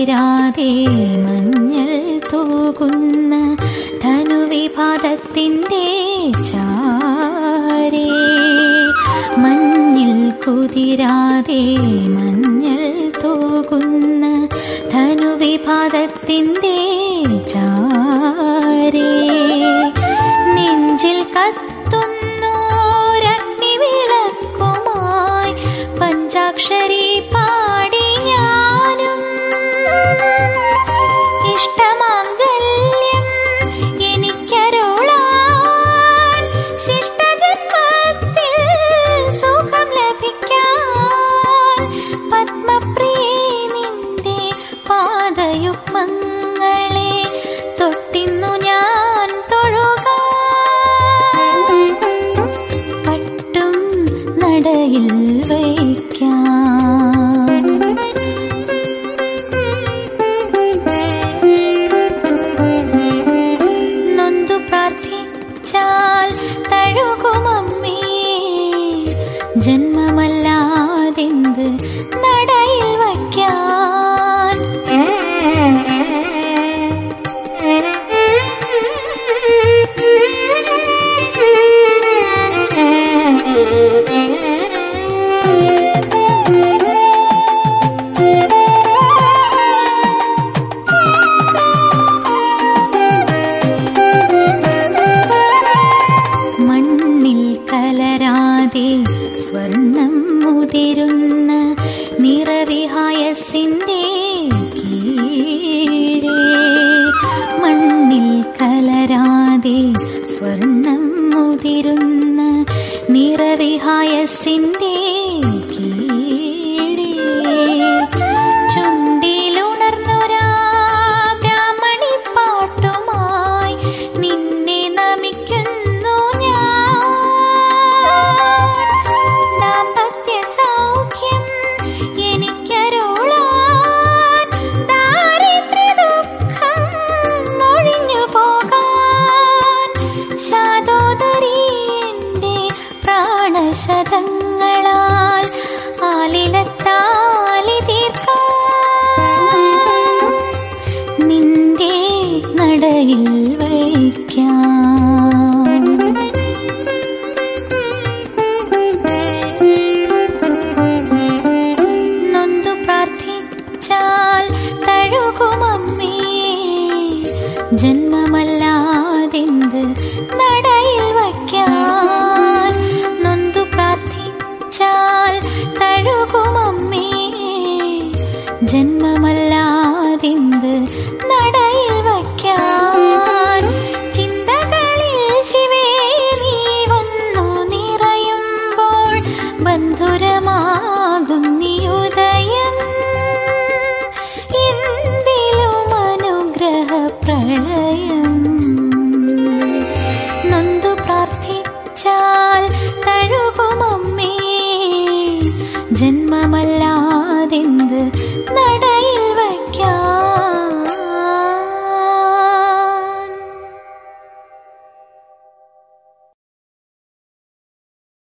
കുതിരാതെ മഞ്ഞൾ തൂകുന്ന ധനുവിപാദത്തിൻ്റെ ചാരേ മഞ്ഞിൽ കുതിരാതെ മഞ്ഞൾ തൂകുന്ന ധനുവിപാദത്തിൻ്റെ ചാരേ നെഞ്ചിൽ കത്തുന്നോരഗ്നി വിളക്കുമായി പഞ്ചാക്ഷരി പാടി ഞാനും ഇഷ്ടമാംഗല്യം എനിക്കരുളാൻ ശിഷ്ടജന്മത്തിൽ സുഖം ലഭിക്കാൻ പത്മപ്രിയേ നിന്റെ പാദയുഗ്മങ്ങളെ തൊട്ടിന്നു ഞാൻ തൊഴുകാൻ പട്ടും നടയിൽ വയ്ക്കാം നൊന്തു പ്രാർത്ഥിച്ചാൽ തഴുകുമമ്മേ ജന്മമല്ലാതെന്ത് നടയിൽ വയ്ക്കാൻ മണ്ണിൽ കലരാതെ സ്വർണം മുതിരുന്ന നിറവിഹായസിൻ്റെ കീഴേ മണ്ണിൽ കലരാതെ സ്വർണം മുതിരുന്ന നിറവിഹായസിൻ്റെ കീഴേ ചുണ്ടിലുണർന്നൊരാ ബ്രാഹ്മണി പാട്ടുമായി നിന്നെ നമിക്കുന്നു ഞാൻ ദാമ്പത്യ സൗഖ്യം എനിക്കരുളാൻ ദാരിദ്ര്യ ദുഃഖം ഒഴിഞ്ഞു പോകാൻ ശാദോദരി എൻ്റെ പ്രാണശതങ്ങളാൽ ആലിലത്താലി തീർക്കാം നിന്റെ നടയിൽ വയ്ക്കാം നൊന്തു പ്രാർത്ഥിച്ചാൽ തഴുകുമമ്മേ ജന്മമല്ലാതെന്ത് നടയിൽ വയ്ക്കാൻ നൊന്തു പ്രാർത്ഥിച്ചാൽ തഴുകുമമ്മേ ജന്മമല്ലാതെന്ത് നടയിൽ വയ്ക്കാൻ ചിന്തകളിൽ ശിവേ നീ വന്നു നിറയുമ്പോൾ ബന്ധുരമാ